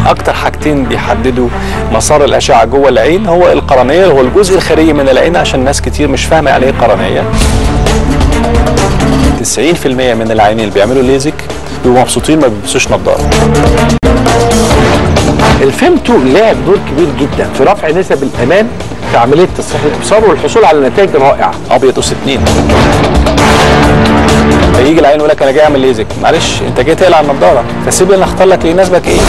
اكتر حاجتين بيحددوا مسار الاشعه جوه العين هو القرنيه اللي هو الجزء الخارجي من العين عشان ناس كتير مش فاهمه يعني ايه قرنيه 90% من العيانين اللي بيعملوا ليزك بيبقوا مبسوطين ما بيلبسوش نظاره الفيمتو لعب دور كبير جدا في رفع نسب الامان في عمليه تصحيح الابصار والحصول على نتائج رائعه ابيض وستين فيجي العين يقول لك انا جاي اعمل ليزك معلش انت جاي تقلع النضاره فسيب لي انا اختار لك اللي يناسبك ايه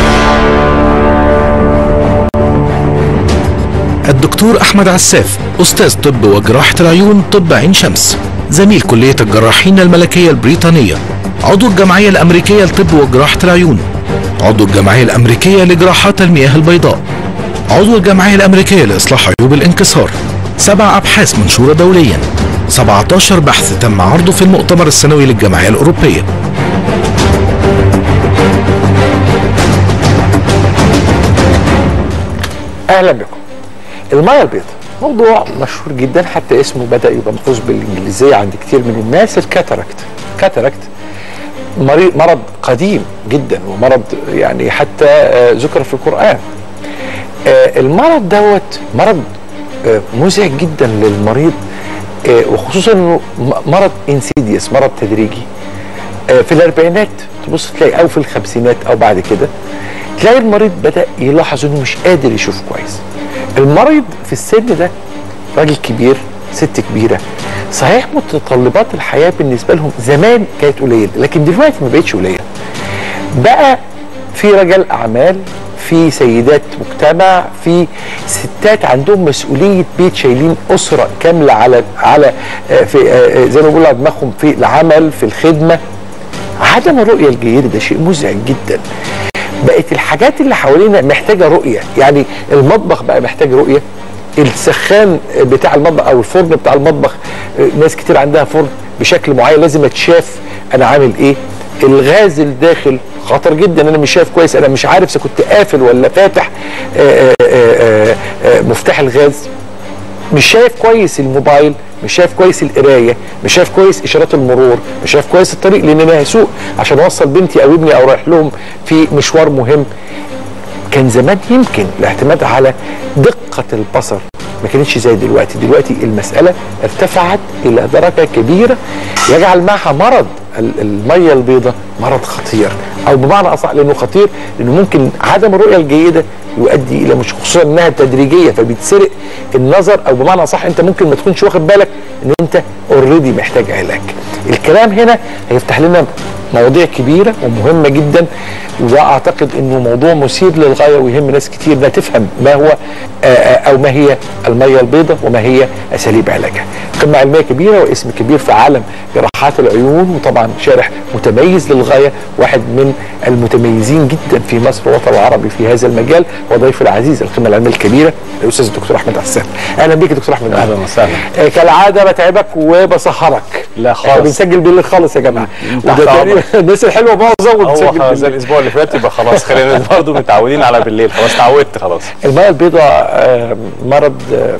الدكتور أحمد عساف أستاذ طب وجراحة العيون طب عين شمس زميل كلية الجراحين الملكية البريطانية عضو الجمعية الأمريكية لطب وجراحة العيون عضو الجمعية الأمريكية لجراحات المياه البيضاء عضو الجمعية الأمريكية لإصلاح عيوب الانكسار سبع أبحاث منشورة دوليا 17 بحث تم عرضه في المؤتمر السنوي للجمعية الأوروبية اهلا بكم الميه البيضاء موضوع مشهور جدا حتى اسمه بدا يبقى مأخوذ بالانجليزيه عند كتير من الناس الكاتاراكت كاتاراكت مريض مرض قديم جدا ومرض يعني حتى آه، ذكر في القران آه، المرض دوت مرض آه، مزعج جدا للمريض آه، وخصوصا انه م- مرض انسيديوس مرض تدريجي آه، في الاربعينات تبص تلاقي او في الخمسينات او بعد كده تلاقي المريض بدا يلاحظ انه مش قادر يشوف كويس المريض في السن ده راجل كبير ست كبيره صحيح متطلبات الحياه بالنسبه لهم زمان كانت قليله لكن دلوقتي ما بقتش قليله بقى في رجال اعمال في سيدات مجتمع في ستات عندهم مسؤوليه بيت شايلين اسره كامله على على آه، في آه، آه، زي ما بيقولوا على دماغهم في العمل في الخدمه عدم الرؤيه الجيده ده شيء مزعج جدا بقت الحاجات اللي حوالينا محتاجه رؤيه يعني المطبخ بقى محتاج رؤيه السخان بتاع المطبخ او الفرن بتاع المطبخ آه، ناس كتير عندها فرن بشكل معين لازم اتشاف انا عامل ايه الغاز الداخل خطر جدا انا مش شايف كويس انا مش عارف اذا كنت قافل ولا فاتح آه، آه، آه، آه، مفتاح الغاز مش شايف كويس الموبايل مش شايف كويس القرايه مش شايف كويس اشارات المرور مش شايف كويس الطريق لان انا هسوق عشان اوصل بنتي او ابني او رايح لهم في مشوار مهم كان زمان يمكن الاعتماد على دقه البصر ما كانتش زي دلوقتي دلوقتي المساله ارتفعت الى درجه كبيره يجعل معها مرض ال- الميه البيضاء مرض خطير او بمعنى اصح لانه خطير لانه ممكن عدم الرؤيه الجيده يؤدي الى مش خصوصا انها تدريجيه فبيتسرق النظر او بمعنى اصح انت ممكن ما تكونش واخد بالك ان انت اوريدي محتاج علاج الكلام هنا هيفتح لنا مواضيع كبيره ومهمه جدا وده اعتقد انه موضوع مثير للغايه ويهم ناس كتير انها تفهم ما هو آه، آه، او ما هي الميه البيضاء وما هي اساليب علاجها. قمه علميه كبيره واسم كبير في عالم جراحات العيون وطبعا شارح متميز للغايه واحد من المتميزين جدا في مصر والوطن العربي في هذا المجال وضيف العزيز القمه العلميه الكبيره الاستاذ الدكتور احمد عسام. اهلا بيك يا دكتور احمد أهلا وسهلا. آه، كالعاده بتعبك وبسهرك لا احنا خالص. بنسجل بالليل خالص يا جماعه تحت وده تاني أمرك. الناس الحلوه معظم هو بتسجل خلاص بالليل الاسبوع اللي فات يبقى خلاص خلينا برضه متعودين على بالليل خلاص اتعودت خلاص الميه البيضاء آه، مرض آه،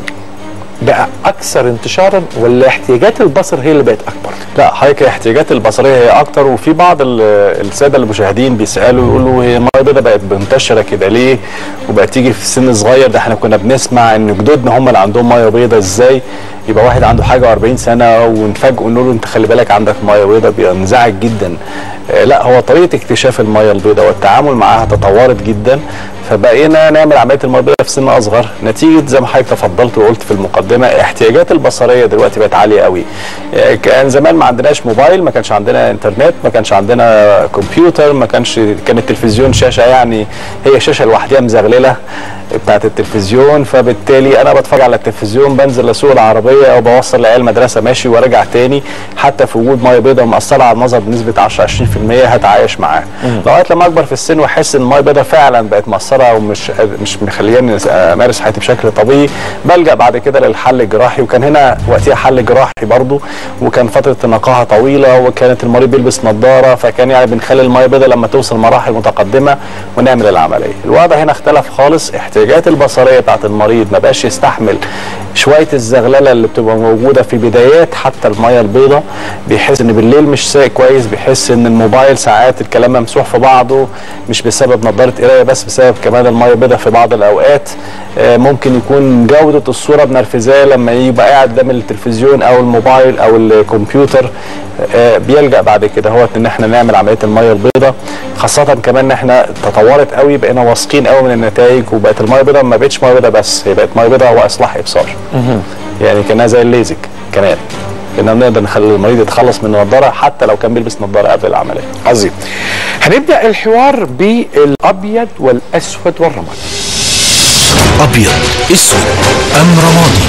بقى اكثر انتشارا ولا احتياجات البصر هي اللي بقت اكبر؟ لا حضرتك الاحتياجات البصريه هي اكتر وفي بعض ال- الساده المشاهدين بيسالوا يقولوا هي الميه البيضاء بقت منتشره كده ليه وبقت تيجي في سن صغير ده احنا كنا بنسمع ان جدودنا هم اللي عندهم ميه بيضاء ازاي يبقى واحد عنده حاجه و40 سنه ونفاجئه نقول له انت خلي بالك عندك ميه بيضاء بينزعج جدا آه، لا هو طريقه اكتشاف الميه البيضاء والتعامل معاها تطورت جدا فبقينا نعمل عمليه الميه البيضاء في سن اصغر نتيجه زي ما حضرتك تفضلت وقلت في المقدمه احتياجات البصريه دلوقتي بقت عاليه قوي آه، كان زمان ما عندناش موبايل ما كانش عندنا انترنت ما كانش عندنا كمبيوتر ما كانش كان التلفزيون شاشه يعني هي شاشه لوحدها مزغلله بتاعت التلفزيون فبالتالي انا بتفرج على التلفزيون بنزل اسوق العربيه او بوصل العيال مدرسه ماشي وارجع تاني حتى في وجود ميه بيضاء مأثره على النظر بنسبه 10 20% هتعايش معاه لغايه لما اكبر في السن واحس ان الميه البيضاء فعلا بقت مأثره ومش مش مخلياني امارس حياتي بشكل طبيعي بلجا بعد كده للحل الجراحي وكان هنا وقتها حل جراحي برضه وكان فتره النقاهه طويله وكانت المريض بيلبس نظاره فكان يعني بنخلي الميه البيضاء لما توصل مراحل متقدمه ونعمل العمليه الوضع هنا اختلف خالص احتياجات البصريه بتاعت المريض ما بقاش يستحمل شويه الزغلله اللي بتبقى موجوده في بدايات حتى الميه البيضاء بيحس ان بالليل مش سايق كويس بيحس ان الموبايل ساعات الكلام ممسوح في بعضه مش بسبب نظاره قرايه بس بسبب كمان الميه البيضاء في بعض الاوقات آه، ممكن يكون جوده الصوره بنرفزاه لما يبقى قاعد قدام التلفزيون او الموبايل او الكمبيوتر آه، بيلجا بعد كده هو ان احنا نعمل عمليه الميه البيضاء خاصه كمان ان احنا تطورت قوي بقينا واثقين قوي من النتائج وبقت الميه البيضاء ما بقتش ميه بيضاء بس هي بقت ميه بيضاء واصلاح ابصار يعني كانها زي الليزك كمان كنا بنقدر نخلي المريض يتخلص من النضاره حتى لو كان بيلبس نضاره قبل العمليه عظيم هنبدا الحوار بالابيض والاسود والرمادي أبيض أسود أم رمادي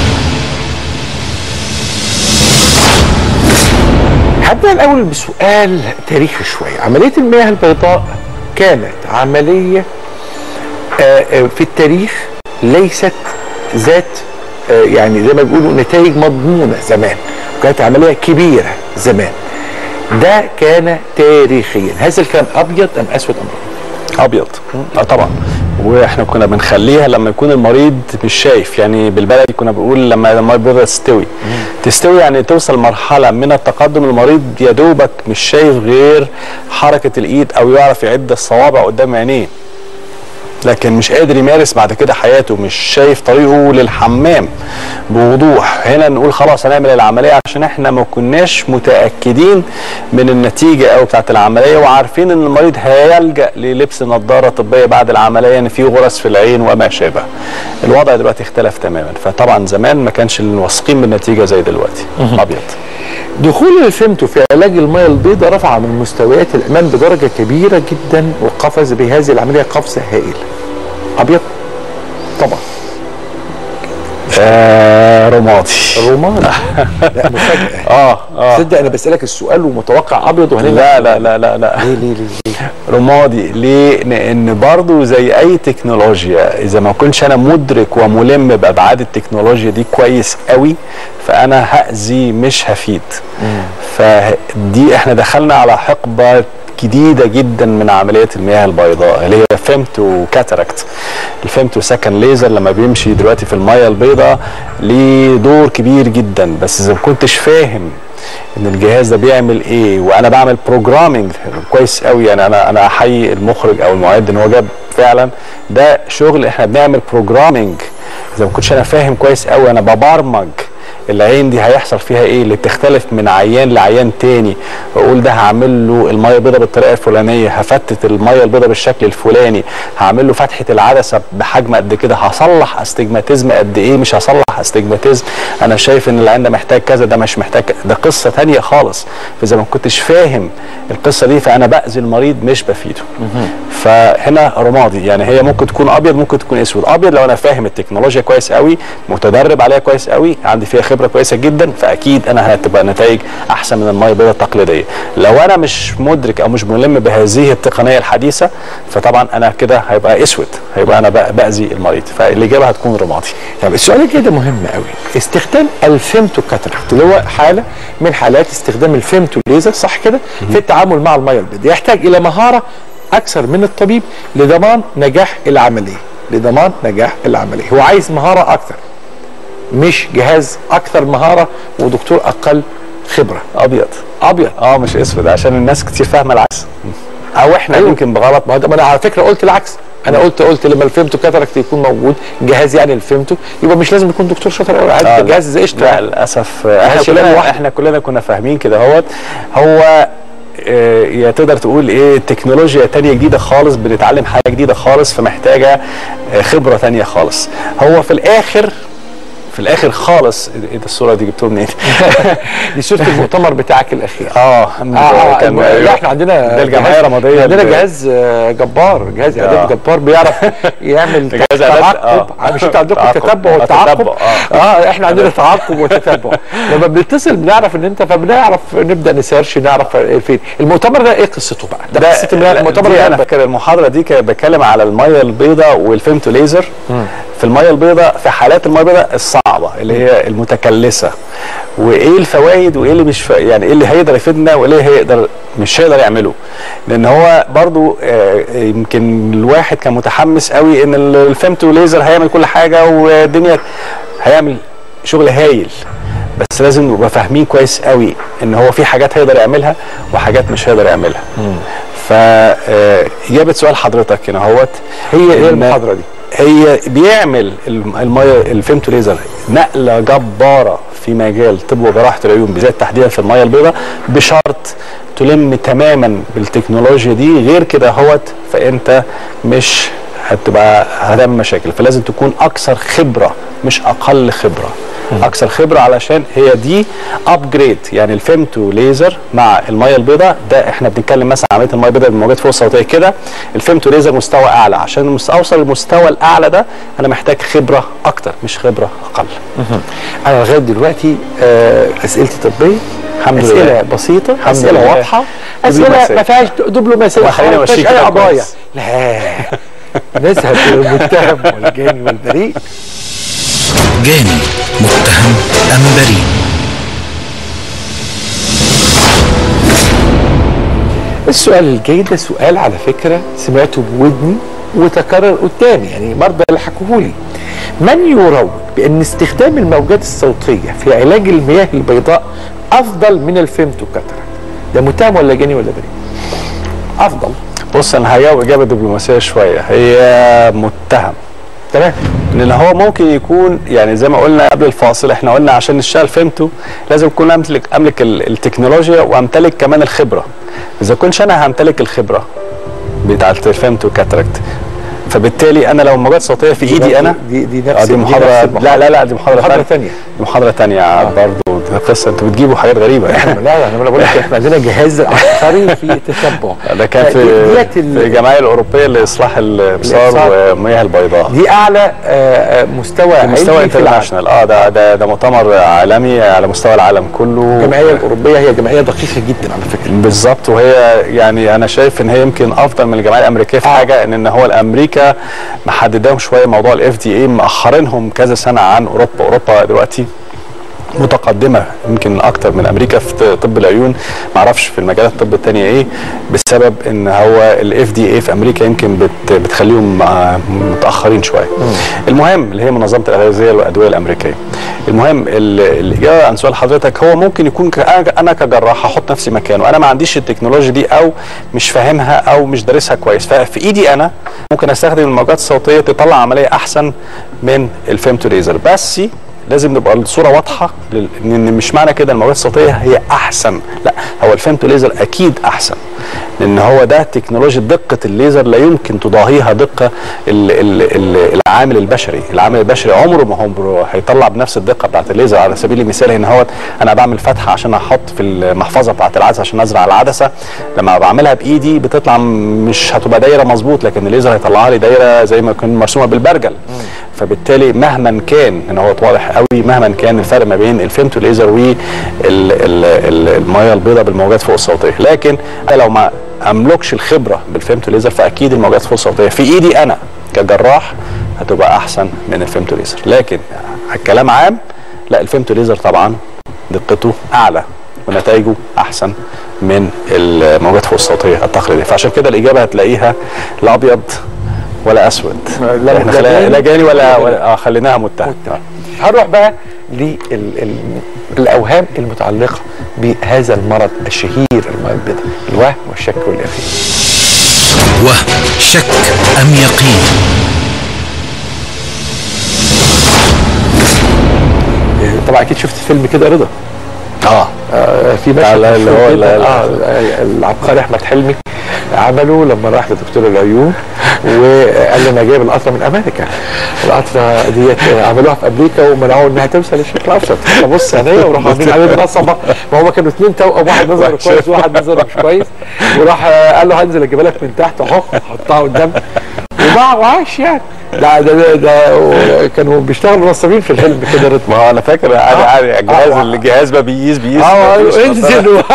هبدا الاول بسؤال تاريخي شويه عمليه المياه البيضاء كانت عمليه آه، آه، في التاريخ ليست ذات آه، يعني زي ما بيقولوا نتائج مضمونه زمان وكانت عمليه كبيره زمان ده كان تاريخيا هذا الكلام ابيض ام اسود ام رمادي؟ ابيض اه طبعا واحنا كنا بنخليها لما يكون المريض مش شايف يعني بالبلدي كنا بنقول لما الميه البيضاء تستوي تستوي يعني توصل مرحله من التقدم المريض يا دوبك مش شايف غير حركه الايد او يعرف يعد الصوابع قدام عينيه لكن مش قادر يمارس بعد كده حياته مش شايف طريقه للحمام بوضوح هنا نقول خلاص هنعمل العمليه عشان احنا ما كناش متاكدين من النتيجه او بتاعت العمليه وعارفين ان المريض هيلجا للبس نظاره طبيه بعد العمليه ان في غرز في العين وما شابه الوضع دلوقتي اختلف تماما فطبعا زمان ما كانش واثقين بالنتيجه زي دلوقتي ابيض دخول الفيمتو في علاج المياه البيضاء رفع من مستويات الامان بدرجه كبيره جدا وقفز بهذه العمليه قفزه هائله ابيض طبعا آه رمادي رومان لا مفاجاه اه اه تصدق انا بسالك السؤال ومتوقع ابيض وهنبقى لا لا لا لا لا ليه ليه ليه, ليه؟ رمادي ليه؟ لان برضو زي اي تكنولوجيا اذا ما كنتش انا مدرك وملم بابعاد التكنولوجيا دي كويس قوي فانا هاذي مش هفيد فدي احنا دخلنا على حقبه جديدة جدا من عمليات المياه البيضاء اللي هي فيمتو كاتاراكت الفيمتو سكن ليزر لما بيمشي دلوقتي في المياه البيضاء ليه دور كبير جدا بس اذا ما كنتش فاهم ان الجهاز ده بيعمل ايه وانا بعمل بروجرامنج كويس قوي يعني انا انا احيي المخرج او المعد ان هو جاب فعلا ده شغل احنا بنعمل بروجرامنج اذا ما كنتش انا فاهم كويس قوي انا ببرمج العين دي هيحصل فيها ايه اللي بتختلف من عيان لعيان تاني واقول ده هعمل له الميه البيضاء بالطريقه الفلانيه هفتت الميه البيضاء بالشكل الفلاني هعمل له فتحه العدسه بحجم قد كده هصلح استجماتيزم قد ايه مش هصلح استجماتيزم انا شايف ان العين ده محتاج كذا ده مش محتاج كذا. ده قصه تانية خالص فاذا ما كنتش فاهم القصه دي فانا باذي المريض مش بفيده فهنا رمادي يعني هي ممكن تكون ابيض ممكن تكون اسود ابيض لو انا فاهم التكنولوجيا كويس قوي متدرب عليها كويس قوي عندي فيها خبره كويسه جدا فاكيد انا هتبقى نتائج احسن من الميه البيضاء التقليديه لو انا مش مدرك او مش ملم بهذه التقنيه الحديثه فطبعا انا كده هيبقى اسود هيبقى انا بأ- باذي المريض فالاجابه هتكون رمادي طب السؤال الجاي ده مهم قوي استخدام الفيمتو كاتاراكت اللي هو حاله من حالات استخدام الفيمتو ليزر صح كده في التعامل مع الميه البيضاء يحتاج الى مهاره اكثر من الطبيب لضمان نجاح العمليه لضمان نجاح العمليه هو عايز مهاره اكثر مش جهاز اكثر مهاره ودكتور اقل خبره ابيض ابيض اه مش اسود عشان الناس كتير فاهمه العكس او احنا أيوه. يمكن بغلط ما هو- ما انا على فكره قلت العكس انا قلت قلت لما الفيمتو كاتاراكت يكون موجود جهاز يعني الفيمتو يبقى مش لازم يكون دكتور شاطر قوي آه، عادي لا. جهاز زي قشطه لا يعني. للاسف آه، احنا شباب كلنا واحد. احنا كلنا كنا فاهمين كده اهوت هو آه، يا تقدر تقول ايه تكنولوجيا تانية جديدة خالص بنتعلم حاجة جديدة خالص فمحتاجة آه، خبرة تانية خالص هو في الاخر في الاخر خالص ايه ده الصورة دي جبتوها منين؟ دي صوره المؤتمر بتاعك الاخير اه اه كان لا احنا عندنا ده الجمعية جهاز- الرمادية عندنا اللي- جهاز آه، جبار جهاز اعداد آه. جبار بيعرف يعمل جهاز إعداد، تعقب آه. مش انتوا عندكم تعقب. التتبع آه، والتعقب تتبع، آه. اه احنا عندنا تعقب وتتبع لما بنتصل بنعرف ان انت فبنعرف نبدا نسيرش نعرف فين المؤتمر ده ايه قصته بقى ده قصه لا، المؤتمر دي ده انا فاكر المحاضره دي كانت بتكلم على الميه البيضاء والفيمتو ليزر في الميه البيضاء في حالات الميه البيضاء الصعبه اللي هي المتكلسه وايه الفوائد وايه اللي مش ف... يعني ايه اللي هيقدر يفيدنا وايه اللي هيقدر مش هيقدر يعمله لان هو برضو آه، يمكن الواحد كان متحمس قوي ان ال- الفيمتو ليزر هيعمل كل حاجه والدنيا هيعمل شغل هايل بس لازم نبقى فاهمين كويس قوي ان هو في حاجات هيقدر يعملها وحاجات مش هيقدر يعملها فاجابه سؤال حضرتك هنا اهوت هي ايه إن- المحاضره دي هي بيعمل الم- الميه الفيمتو ليزر نقله جباره في مجال طب وجراحه العيون بالذات تحديدا في الميه البيضاء بشرط تلم تماما بالتكنولوجيا دي غير كده هوت فانت مش هتبقى هتعمل مشاكل فلازم تكون اكثر خبره مش اقل خبره اكثر خبره علشان هي دي ابجريد يعني الفيمتو ليزر مع الميه البيضاء ده احنا بنتكلم مثلا عمليه الميه البيضاء بالموجات فوق الصوتيه كده الفيمتو ليزر مستوى اعلى عشان المس- اوصل للمستوى الاعلى ده انا محتاج خبره اكتر مش خبره اقل انا لغايه دلوقتي آه اسئلتي طبيه الحمد اسئله لله. بسيطه الحمد اسئله لله. واضحه اسئله دبلوماسية. ما فيهاش دبلوماسيه وخليني ما فيهاش أمشيك اي كده قضايا كويس. لا نذهب الى المتهم والجاني والبريء جاني متهم أم بريء السؤال الجاي ده سؤال على فكره سمعته بودني وتكرر قدامي يعني برضه اللي حكوهولي من يروج بان استخدام الموجات الصوتيه في علاج المياه البيضاء افضل من الفيمتو كاتاراكت ده متهم ولا جاني ولا بريء افضل بص انا هجاوب اجابه دبلوماسيه شويه هي متهم تمام لان هو ممكن يكون يعني زي ما قلنا قبل الفاصل احنا قلنا عشان نشتغل فهمته لازم اكون امتلك املك ال- التكنولوجيا وامتلك كمان الخبره اذا كنتش انا همتلك الخبره بتاعت الفهمت والكاتراكت فبالتالي انا لو الموجات الصوتيه في ايدي انا دي دي آه، نفس دي محاضره نفس لا لا لا دي محاضره محاضرة ثانيه تانية. دي محاضره ثانيه برضه دي قصه انتوا بتجيبوا حاجات غريبه لا يعني لا انا بقول لك احنا عندنا جهاز عبقري في التتبع ده كان في ديت في ال- الجمعيه الاوروبيه لاصلاح الابصار الإبصار. والمياه البيضاء دي اعلى آه، آه، مستوى في مستوى علمي في العالم انترناشونال اه ده ده ده مؤتمر عالمي على مستوى العالم كله الجمعيه الاوروبيه هي جمعيه دقيقه جدا على فكره بالظبط وهي يعني انا شايف ان هي يمكن افضل من الجمعيه الامريكيه في آه. حاجه ان ان هو الامريكا محددهم شويه موضوع الاف دي اي مأخرينهم كذا سنه عن اوروبا اوروبا دلوقتي متقدمه يمكن اكتر من امريكا في طب العيون ما اعرفش في المجالات الطب التانية ايه بسبب ان هو الاف دي اي في امريكا يمكن بت بتخليهم آه، متاخرين شويه المهم اللي هي منظمه الاغذيه والادويه الامريكيه المهم ال- الاجابه عن سؤال حضرتك هو ممكن يكون ك- أنا- انا كجراح احط نفسي مكانه انا ما عنديش التكنولوجيا دي او مش فاهمها او مش دارسها كويس ففي ايدي انا ممكن استخدم الموجات الصوتيه تطلع عمليه احسن من الفيمتو ليزر بس لازم نبقى الصوره واضحه لل- ان مش معنى كده الموجات الصوتيه هي احسن لا هو الفيمتو ليزر اكيد احسن لان هو ده تكنولوجيا دقه الليزر لا يمكن تضاهيها دقه ال ال ال العامل البشري العامل البشري عمره ما هو هيطلع بنفس الدقه بتاعت الليزر على سبيل المثال هنا هو انا بعمل فتحه عشان احط في المحفظه بتاعت العدسه عشان ازرع العدسه لما بعملها بايدي بتطلع م- مش هتبقى دايره مظبوط لكن الليزر هيطلعها لي دايره زي ما تكون مرسومه بالبرجل فبالتالي مهما كان ان هو واضح قوي مهما كان الفرق ما بين الفيمتو ليزر والميه البيضاء بالموجات فوق الصوتيه لكن انا لو ما املكش الخبره بالفيمتو ليزر فاكيد الموجات فوق الصوتيه في ايدي انا كجراح هتبقى احسن من الفيمتو ليزر لكن الكلام عام لا الفيمتو ليزر طبعا دقته اعلى ونتائجه احسن من الموجات فوق الصوتيه التقليديه فعشان كده الاجابه هتلاقيها لا ابيض ولا اسود لا- احنا لا خلينا جاني لا جاني ولا, ولا ولا آه خليناها متهم هنروح بقى للاوهام المتعلقه بهذا المرض الشهير المرض البيضاء الوهم والشك واليقين وهم شك أم يقين طبعا اكيد شفت فيلم كده رضا اه آه، في بتاع مشهد اللي مشهور هو جداً. ال- اه العبقري احمد حلمي عمله لما راح لدكتور العيون وقال لي انا جايب القطره من امريكا القطره ديت عملوها في امريكا ومنعوها انها توصل للشكل ابسط فبص عينيا وراحوا عاملين عليه نصبه ما هو كانوا اثنين توأم واحد نظره كويس وواحد نظره مش كويس وراح قال له هنزل اجيبها لك من تحت اهو حطها قدام وباع وعاش يعني ده ده ده, ده كانوا بيشتغلوا نصابين في الفيلم كده رضا ما هو انا فاكر عادي آه. عادي الجهاز آه. الجهاز ما بيقيس بيقيس اه ما فيش انزل و-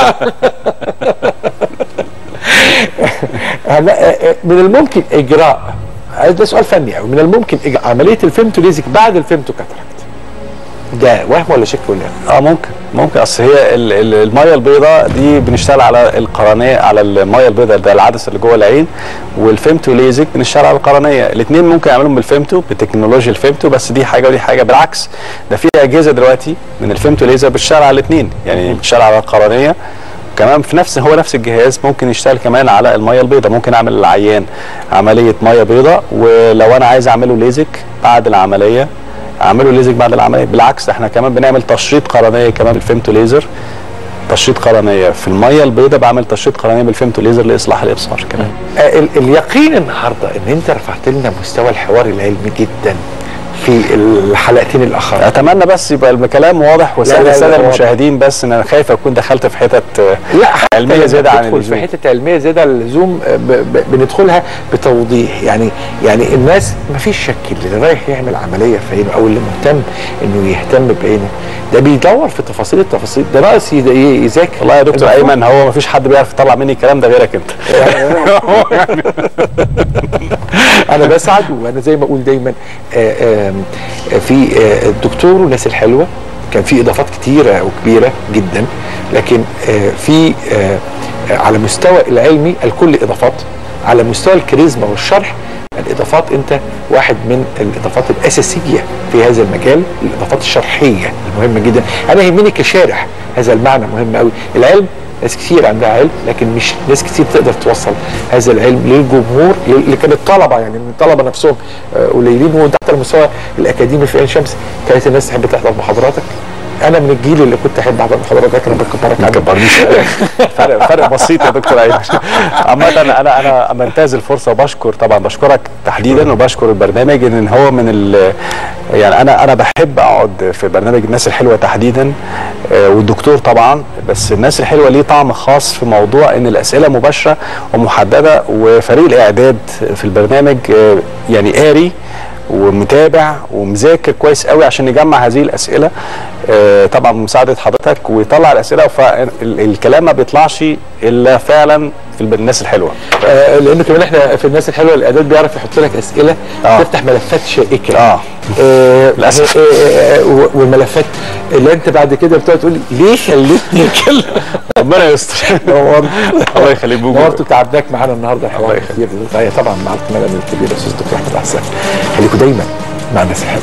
هلا آه، آه، من الممكن اجراء آه، ده سؤال فني قوي من الممكن إجراء عمليه الفيمتو ليزك بعد الفيمتو كاتراكت ده وهم ولا شك ولا إيه؟ اه ممكن ممكن اصل هي ال- ال- الميه البيضاء دي بنشتغل على القرنيه على الميه البيضاء ده العدسه اللي جوه العين والفيمتو ليزك بنشتغل على القرنيه الاثنين ممكن يعملهم بالفيمتو بتكنولوجيا الفيمتو بس دي حاجه ودي حاجه بالعكس ده في اجهزه دلوقتي من الفيمتو ليزر بتشتغل على الاثنين يعني بتشتغل على القرنيه كمان في نفس هو نفس الجهاز ممكن يشتغل كمان على الميه البيضاء ممكن اعمل للعيان عمليه ميه بيضاء ولو انا عايز اعمله ليزك بعد العمليه اعمله ليزك بعد العمليه بالعكس احنا كمان بنعمل تشريط قرنيه كمان بالفيمتو ليزر تشريط قرنيه في الميه البيضاء بعمل تشريط قرنيه بالفيمتو ليزر لاصلاح الابصار كمان آه، ال- اليقين النهارده ان انت رفعت لنا مستوى الحوار العلمي جدا في الحلقتين الاخرى اتمنى بس يبقى الكلام واضح لا، وسهل لا، الساده واضح. المشاهدين بس ان انا خايف اكون دخلت في حتت آه، لا علميه لما زياده عن بندخل في اللزوم حته علميه زياده عن اللزوم آه، ب- ب- بندخلها بتوضيح يعني يعني الناس ما فيش شك اللي رايح يعمل عمليه في عينه او اللي مهتم انه يهتم بعينه ده بيدور في تفاصيل التفاصيل ده ناقص يد- ي- يذاكر والله يا دكتور المفروض- ايمن هو ما فيش حد بيعرف يطلع مني الكلام ده غيرك انت انا بسعد وانا زي ما اقول دايما آه، آم، آه، في آه، الدكتور والناس الحلوه كان في اضافات كتيره وكبيره جدا لكن آه، في آه، آه، على مستوى العلمي الكل اضافات على مستوى الكاريزما والشرح الاضافات انت واحد من الاضافات الاساسيه في هذا المجال الاضافات الشرحيه المهمه جدا انا يهمني كشارح هذا المعنى مهم قوي العلم ناس كتير عندها علم لكن مش ناس كتير تقدر توصل هذا العلم للجمهور اللي كان الطلبه يعني من الطلبه نفسهم آه، قليلين وتحت المستوى الاكاديمي في عين شمس كانت الناس تحب تحضر محاضراتك انا من الجيل اللي كنت احب احضر محاضراتك انا بكبرك ما عنه. تكبرنيش فرق فرق بسيط يا دكتور ايمن عامة انا انا بنتهز الفرصة وبشكر طبعا بشكرك تحديدا وبشكر البرنامج ان هو من ال يعني انا انا بحب اقعد في برنامج الناس الحلوة تحديدا آه، والدكتور طبعا بس الناس الحلوة ليه طعم خاص في موضوع ان الاسئلة مباشرة ومحددة وفريق الاعداد في البرنامج آه، يعني قاري ومتابع ومذاكر كويس قوي عشان يجمع هذه الاسئله آه، طبعا بمساعده حضرتك ويطلع الاسئله فالكلام ما بيطلعش الا فعلا في الب- الناس الحلوه آه لانه كمان احنا في الناس الحلوه الاعداد بيعرف يحط لك اسئله آه. تفتح ملفات شائكه اه آه للأسف. آه، آه، آه، و- والملفات اللي انت بعد كده بتقعد تقول لي ليه خليتني اتكلم ربنا يستر الله يخليك بوجودك نورت وتعبناك معانا النهارده حوار الله يخليك. كتير طيب طبعا مع الكمال الكبير الاستاذ دكتور احمد عساف خليكم دايما مع الناس الحلوه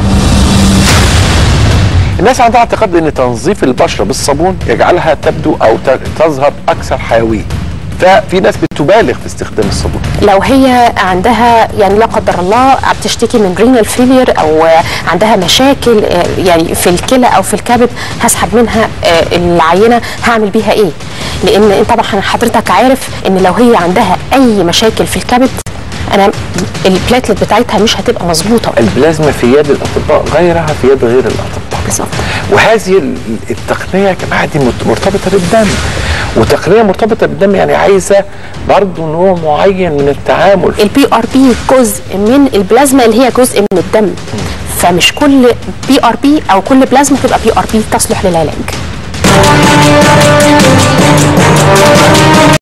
الناس عندها اعتقاد ان تنظيف البشره بالصابون يجعلها تبدو او ت- تظهر اكثر حيويه ففي ناس بتبالغ في استخدام الصابون لو هي عندها يعني لا قدر الله بتشتكي من رينال فيلير او عندها مشاكل آه، يعني في الكلى او في الكبد هسحب منها آه، العينه هعمل بيها ايه؟ لان طبعا حضرتك عارف ان لو هي عندها اي مشاكل في الكبد انا البلاتلت بتاعتها مش هتبقى مظبوطه البلازما في يد الاطباء غيرها في يد غير الاطباء بالظبط وهذه ال- التقنيه يا جماعه دي مت- مرتبطه بالدم وتقنيه مرتبطه بالدم يعني عايزه برضه نوع معين من التعامل البي ار بي جزء من البلازما اللي هي جزء من الدم فمش كل بي ار بي او كل بلازما تبقى بي ار بي تصلح للعلاج